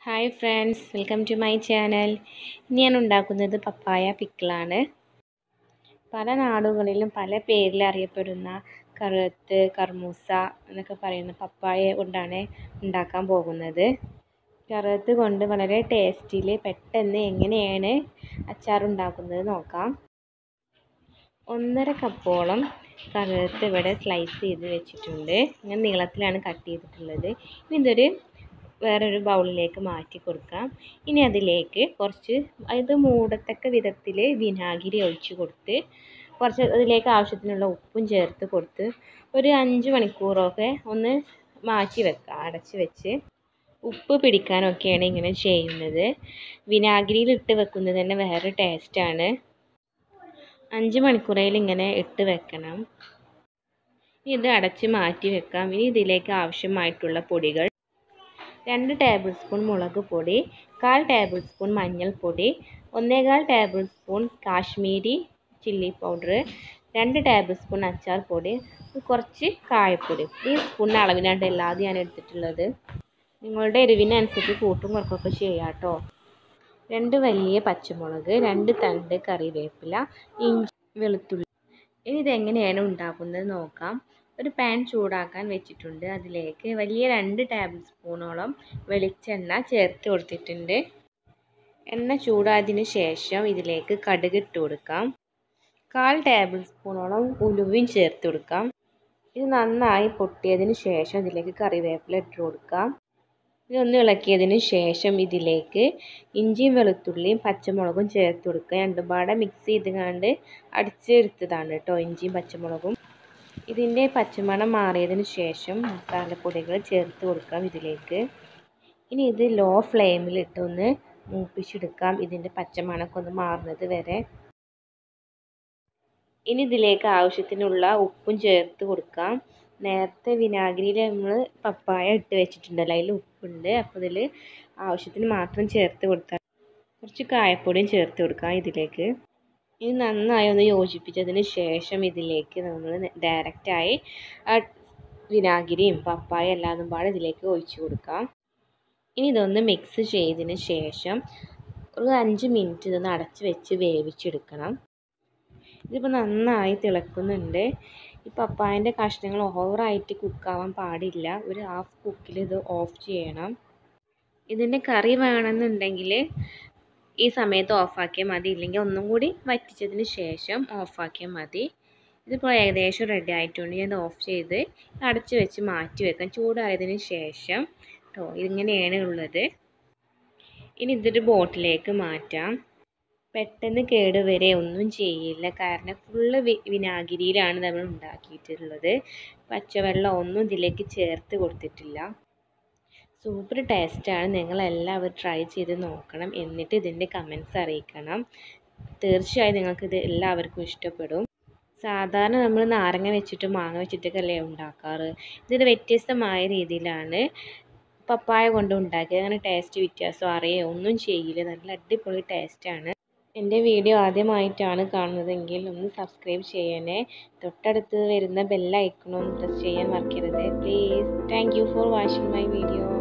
hi friends welcome to my channel ഇന്ന് ഞാൻ ഉണ്ടാക്കുന്നത് പപ്പായ പിക്കിളാണ് പല നാടുകളിലും പല പേരിൽ അറിയപ്പെടുന്ന കറുത്ത് കർമൂസ എന്നൊക്കെ പറയുന്ന പപ്പായ കൊണ്ടാണ് ഉണ്ടാക്കാൻ പോകുന്നത് കറുത്ത് കൊണ്ട് വളരെ ടേസ്റ്റിൽ പെട്ടെന്ന് എങ്ങനെയാണ് അച്ചാർ ഉണ്ടാക്കുന്നത് നോക്കാം ഒന്നര കപ്പോളം കറുത്ത് ഇവിടെ സ്ലൈസ് ചെയ്ത് വെച്ചിട്ടുണ്ട് ഇങ്ങനെ നീളത്തിലാണ് കട്ട് ചെയ്തിട്ടുള്ളത് ഇനി ഇതൊരു വേറൊരു ബൗളിലേക്ക് മാറ്റി കൊടുക്കാം ഇനി അതിലേക്ക് കുറച്ച് ഇത് മൂടത്തക്ക വിധത്തിൽ വിനാഗിരി ഒഴിച്ച് കൊടുത്ത് കുറച്ച് അതിലേക്ക് ആവശ്യത്തിനുള്ള ഉപ്പും ചേർത്ത് കൊടുത്ത് ഒരു അഞ്ച് മണിക്കൂറൊക്കെ ഒന്ന് മാറ്റി വെക്കാം അടച്ച് വെച്ച് ഉപ്പ് പിടിക്കാനൊക്കെയാണ് ഇങ്ങനെ ചെയ്യുന്നത് വിനാഗിരിയിൽ ഇട്ട് വെക്കുന്നത് തന്നെ വേറെ ടേസ്റ്റാണ് അഞ്ച് മണിക്കൂറയിൽ ഇങ്ങനെ ഇട്ട് വെക്കണം ഇത് അടച്ച് മാറ്റി വെക്കാം ഇനി ഇതിലേക്ക് ആവശ്യമായിട്ടുള്ള പൊടികൾ രണ്ട് ടേബിൾ സ്പൂൺ മുളക് പൊടി കാൽ ടേബിൾ സ്പൂൺ മഞ്ഞൾപ്പൊടി ഒന്നേകാൽ tablespoon Kashmiri chilli powder രണ്ട് ടേബിൾ സ്പൂൺ അച്ചാർ പൊടി കുറച്ച് കായപ്പൊടി ഈ സ്പൂണിന് അളവിനാണ്ട് എല്ലാതും ഞാൻ എടുത്തിട്ടുള്ളത് നിങ്ങളുടെ എരിവിനനുസരിച്ച് കൂട്ടും കുറക്കൊക്കെ ചെയ്യാം കേട്ടോ രണ്ട് വലിയ പച്ചമുളക് രണ്ട് തണ്ട് കറിവേപ്പില ഇഞ്ചി വെളുത്തുള്ളി ഇനി ഇതെങ്ങനെയാണ് ഉണ്ടാക്കുന്നത് നോക്കാം ഒരു പാൻ ചൂടാക്കാൻ വെച്ചിട്ടുണ്ട് അതിലേക്ക് വലിയ രണ്ട് ടേബിൾ സ്പൂണോളം വെളിച്ചെണ്ണ ചേർത്ത് കൊടുത്തിട്ടുണ്ട് എണ്ണ ചൂടായതിന് ശേഷം ഇതിലേക്ക് കടുക് ഇട്ട് കൊടുക്കാം കാൽ ടേബിൾ സ്പൂണോളം ഉലുവയും ചേർത്ത് കൊടുക്കാം ഇത് നന്നായി പൊട്ടിയതിന് ശേഷം ഇതിലേക്ക് കറിവേപ്പില ഇട്ട് കൊടുക്കാം ഇതൊന്ന് ഇളക്കിയതിന് ശേഷം ഇതിലേക്ക് ഇഞ്ചിയും വെളുത്തുള്ളിയും പച്ചമുളകും ചേർത്ത് കൊടുക്കുക രണ്ടും പാടെ മിക്സ് ചെയ്ത് കണ്ട് അടിച്ചെടുത്തതാണ് കേട്ടോ ഇഞ്ചിയും പച്ചമുളകും ഇതിൻ്റെ പച്ചമണം മാറിയതിന് ശേഷം മസാലപ്പൊടികൾ ചേർത്ത് കൊടുക്കാം ഇതിലേക്ക് ഇനി ഇത് ലോ ഫ്ലെയിമിലിട്ട് ഒന്ന് മൂപ്പിച്ചെടുക്കാം ഇതിൻ്റെ പച്ചമണമൊക്കെ ഒന്ന് മാറുന്നത് വരെ ഇനി ഇതിലേക്ക് ആവശ്യത്തിനുള്ള ഉപ്പും ചേർത്ത് കൊടുക്കാം നേരത്തെ വിനാഗിരിയിൽ നമ്മൾ പപ്പായ ഇട്ട് വെച്ചിട്ടുണ്ടല്ലോ അതിൽ ഉപ്പുണ്ട് അപ്പോൾ ഇതിൽ ആവശ്യത്തിന് മാത്രം ചേർത്ത് കൊടുത്താൽ കുറച്ച് കായപ്പൊടിയും ചേർത്ത് കൊടുക്കാം ഇതിലേക്ക് ഇനി നന്നായി ഒന്ന് യോജിപ്പിച്ചതിന് ശേഷം ഇതിലേക്ക് നമ്മൾ ഡയറക്റ്റായി വിനാഗിരിയും പപ്പായ എല്ലാതും പാടെ ഇതിലേക്ക് ഒഴിച്ചു കൊടുക്കാം ഇനി ഇതൊന്ന് മിക്സ് ചെയ്തതിന് ശേഷം ഒരു അഞ്ച് മിനിറ്റ് ഇതൊന്ന് അടച്ച് വെച്ച് വേവിച്ചെടുക്കണം ഇതിപ്പോൾ നന്നായി തിളക്കുന്നുണ്ട് ഈ പപ്പായൻ്റെ കഷ്ണങ്ങൾ ഓവറായിട്ട് കുക്കാവാൻ പാടില്ല ഒരു ഹാഫ് കുക്കിൽ ഇത് ഓഫ് ചെയ്യണം ഇതിൻ്റെ കറി വേണമെന്നുണ്ടെങ്കിൽ ഈ സമയത്ത് ഓഫാക്കിയാൽ മതി ഇല്ലെങ്കിൽ ഒന്നും കൂടി വറ്റിച്ചതിന് ശേഷം ഓഫാക്കിയാൽ മതി ഇതിപ്പോൾ ഏകദേശം റെഡി ആയിട്ടുണ്ട് ഞാൻ ഓഫ് ചെയ്ത് അടച്ച് വെച്ച് മാറ്റി വെക്കാം ചൂടായതിന് ശേഷം കേട്ടോ ഇങ്ങനെയാണ് ഉള്ളത് ഇനി ഇതൊരു ബോട്ടിലേക്ക് മാറ്റാം പെട്ടെന്ന് കേടുവരെ ഒന്നും ചെയ്യില്ല കാരണം ഫുള്ള് വി വിനാഗിരിയിലാണ് നമ്മൾ ഉണ്ടാക്കിയിട്ടുള്ളത് പച്ചവെള്ളം ഒന്നും ഇതിലേക്ക് ചേർത്ത് കൊടുത്തിട്ടില്ല സൂപ്പർ ടേസ്റ്റാണ് നിങ്ങളെല്ലാവരും ട്രൈ ചെയ്ത് നോക്കണം എന്നിട്ട് ഇതിൻ്റെ കമൻസ് അറിയിക്കണം തീർച്ചയായും നിങ്ങൾക്കിത് എല്ലാവർക്കും ഇഷ്ടപ്പെടും സാധാരണ നമ്മൾ നാരങ്ങ വെച്ചിട്ട് മാങ്ങ വെച്ചിട്ടൊക്കെ അല്ലേ ഉണ്ടാക്കാറ് ഇതിന് വ്യത്യസ്തമായ രീതിയിലാണ് പപ്പായ കൊണ്ട് ഉണ്ടാക്കിയത് അങ്ങനെ ടേസ്റ്റ് വ്യത്യാസം അറിയോ ഒന്നും ചെയ്യില്ല നല്ല അടിപൊളി ടേസ്റ്റാണ് എൻ്റെ വീഡിയോ ആദ്യമായിട്ടാണ് കാണുന്നതെങ്കിൽ ഒന്ന് സബ്സ്ക്രൈബ് ചെയ്യണേ തൊട്ടടുത്ത് വരുന്ന ബെല്ലൈക്കണും പ്രസ് ചെയ്യാൻ മറക്കരുത് please thank you for watching my video